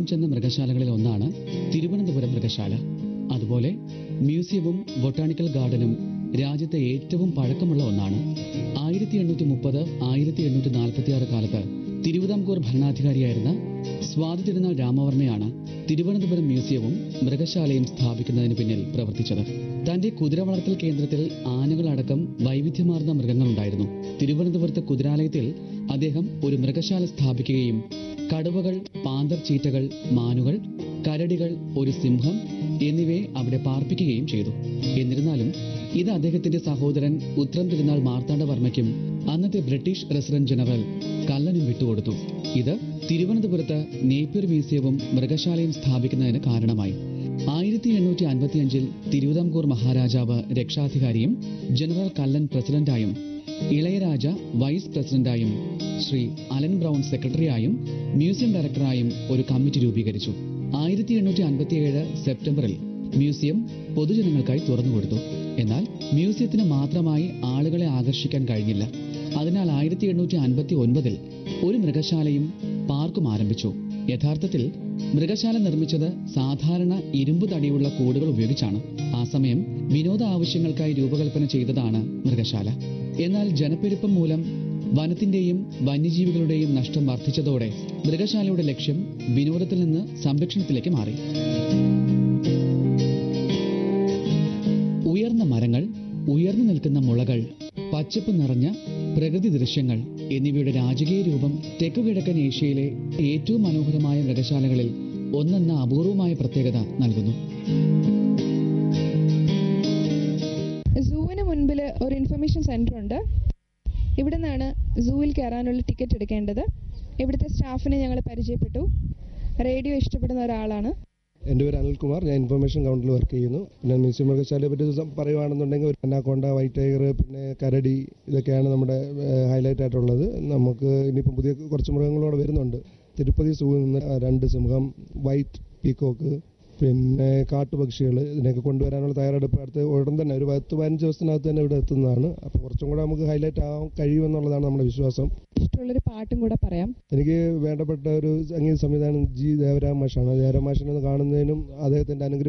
ചെന്ന മൃഗശാലകളിൽ ഒന്നാണ് തിരുവനന്തപുരം മൃഗശാല അതുപോലെ മ്യൂസിയവും ബൊട്ടാണിക്കൽ ഗാർഡനും രാജ്യത്തെ ഏറ്റവും പഴക്കമുള്ള ഒന്നാണ് ആയിരത്തി എണ്ണൂറ്റി മുപ്പത് ആയിരത്തി എണ്ണൂറ്റി നാൽപ്പത്തി ആറ് കാലത്ത് തിരുവിതാംകൂർ ഭരണാധികാരിയായിരുന്ന സ്വാതി തിരുനാൾ രാമവർമ്മയാണ് തിരുവനന്തപുരം മ്യൂസിയവും മൃഗശാലയും സ്ഥാപിക്കുന്നതിന് പിന്നിൽ പ്രവർത്തിച്ചത് തന്റെ കുതിര വളർത്തൽ കേന്ദ്രത്തിൽ ആനകളടക്കം വൈവിധ്യമാർന്ന മൃഗങ്ങളുണ്ടായിരുന്നു തിരുവനന്തപുരത്തെ കുതിരാലയത്തിൽ അദ്ദേഹം ഒരു മൃഗശാല സ്ഥാപിക്കുകയും കടുവകൾ പാന്തർ ചീറ്റകൾ മാനുകൾ കരടികൾ ഒരു സിംഹം എന്നിവയെ അവിടെ പാർപ്പിക്കുകയും ചെയ്തു എന്നിരുന്നാലും ഇത് അദ്ദേഹത്തിന്റെ സഹോദരൻ ഉത്രം തിരുനാൾ മാർത്താണ്ഡവർമ്മയ്ക്കും അന്നത്തെ ബ്രിട്ടീഷ് റെസിഡന്റ് ജനറൽ കല്ലനും വിട്ടുകൊടുത്തു ഇത് തിരുവനന്തപുരത്ത് നേപ്പിയർ മ്യൂസിയവും മൃഗശാലയും സ്ഥാപിക്കുന്നതിന് കാരണമായി ആയിരത്തി എണ്ണൂറ്റി അൻപത്തിയഞ്ചിൽ തിരുവിതാംകൂർ മഹാരാജാവ് രക്ഷാധികാരിയും ജനറൽ കല്ലൻ പ്രസിഡന്റായും ഇളയരാജ വൈസ് പ്രസിഡന്റായും ശ്രീ അലൻ ബ്രൗൺ സെക്രട്ടറിയായും മ്യൂസിയം ഡയറക്ടറായും ഒരു കമ്മിറ്റി രൂപീകരിച്ചു ആയിരത്തി എണ്ണൂറ്റി അൻപത്തിയേഴ് സെപ്റ്റംബറിൽ മ്യൂസിയം പൊതുജനങ്ങൾക്കായി തുറന്നുകൊടുത്തു എന്നാൽ മ്യൂസിയത്തിന് മാത്രമായി ആളുകളെ ആകർഷിക്കാൻ കഴിഞ്ഞില്ല അതിനാൽ ആയിരത്തി എണ്ണൂറ്റി അൻപത്തി ഒൻപതിൽ ഒരു മൃഗശാലയും പാർക്കും ആരംഭിച്ചു യഥാർത്ഥത്തിൽ മൃഗശാല നിർമ്മിച്ചത് സാധാരണ ഇരുമ്പ് തടിയുള്ള കൂടുകൾ ഉപയോഗിച്ചാണ് ആ സമയം വിനോദ ആവശ്യങ്ങൾക്കായി രൂപകൽപ്പന ചെയ്തതാണ് മൃഗശാല എന്നാൽ ജനപ്പെരുപ്പം മൂലം വനത്തിന്റെയും വന്യജീവികളുടെയും നഷ്ടം വർദ്ധിച്ചതോടെ മൃഗശാലയുടെ ലക്ഷ്യം വിനോദത്തിൽ നിന്ന് സംരക്ഷണത്തിലേക്ക് മാറി ഉയർന്ന മരങ്ങൾ ഉയർന്നു നിൽക്കുന്ന മുളകൾ പച്ചപ്പ് നിറഞ്ഞ പ്രകൃതി ദൃശ്യങ്ങൾ എന്നിവയുടെ രാജകീയ രൂപം തെക്കുകിഴക്കൻ ഏഷ്യയിലെ ഏറ്റവും മനോഹരമായ മൃഗശാലകളിൽ ഒന്നെന്ന അപൂർവമായ പ്രത്യേകത നൽകുന്നു സൂവിന് മുൻപിൽ ഒരു ഇൻഫർമേഷൻ സെന്റർ ഉണ്ട് ഇവിടെ നിന്നാണ് സൂവിൽ കയറാനുള്ള ടിക്കറ്റ് എടുക്കേണ്ടത് ഇവിടുത്തെ സ്റ്റാഫിനെ ഞങ്ങൾ പരിചയപ്പെട്ടു റേഡിയോ ഇഷ്ടപ്പെടുന്ന ഒരാളാണ് എൻ്റെ പേര് അനിൽകുമാർ ഞാൻ ഇൻഫർമേഷൻ കൗണ്ടറിൽ വർക്ക് ചെയ്യുന്നു പിന്നെ മ്യൂസിയം മൃഗശാലയെ പറ്റി സം- പറയുവാണെന്നുണ്ടെങ്കിൽ ഒരു അനാക്കോണ്ട വൈറ്റ് ടൈഗർ പിന്നെ കരടി ഇതൊക്കെയാണ് നമ്മുടെ ഹൈലൈറ്റ് ആയിട്ടുള്ളത് നമുക്ക് ഇനിയിപ്പം പുതിയ കുറച്ച് മൃഗങ്ങളോടെ വരുന്നുണ്ട് തിരുപ്പതി സൂവിൽ നിന്ന് രണ്ട് സിംഹം വൈറ്റ് പീക്കോക്ക് പിന്നെ കാട്ടുപക്ഷികൾ ഇതിനെയൊക്കെ കൊണ്ടുവരാനുള്ള തയ്യാറെടുപ്പ് അടുത്ത് ഉടൻ തന്നെ ഒരു പത്ത് പതിനഞ്ച് ദിവസത്തിനകത്ത് തന്നെ ഇവിടെ എത്തുന്നതാണ് അപ്പോൾ കുറച്ചും കൂടെ നമുക്ക് ഹൈലൈറ്റ് ആവാൻ കഴിയുമെന്നുള്ളതാണ് നമ്മുടെ വിശ്വാസം ഇഷ്ടമുള്ളൊരു പാട്ടും കൂടെ പറയാം എനിക്ക് വേണ്ടപ്പെട്ട ഒരു സംഗീത സംവിധാനം ജി ദേവരാം മാഷാണ് ദേവരാം മാഷിനെ ഒന്ന് കാണുന്നതിനും അദ്ദേഹത്തിൻ്റെ അനുഗ്രഹം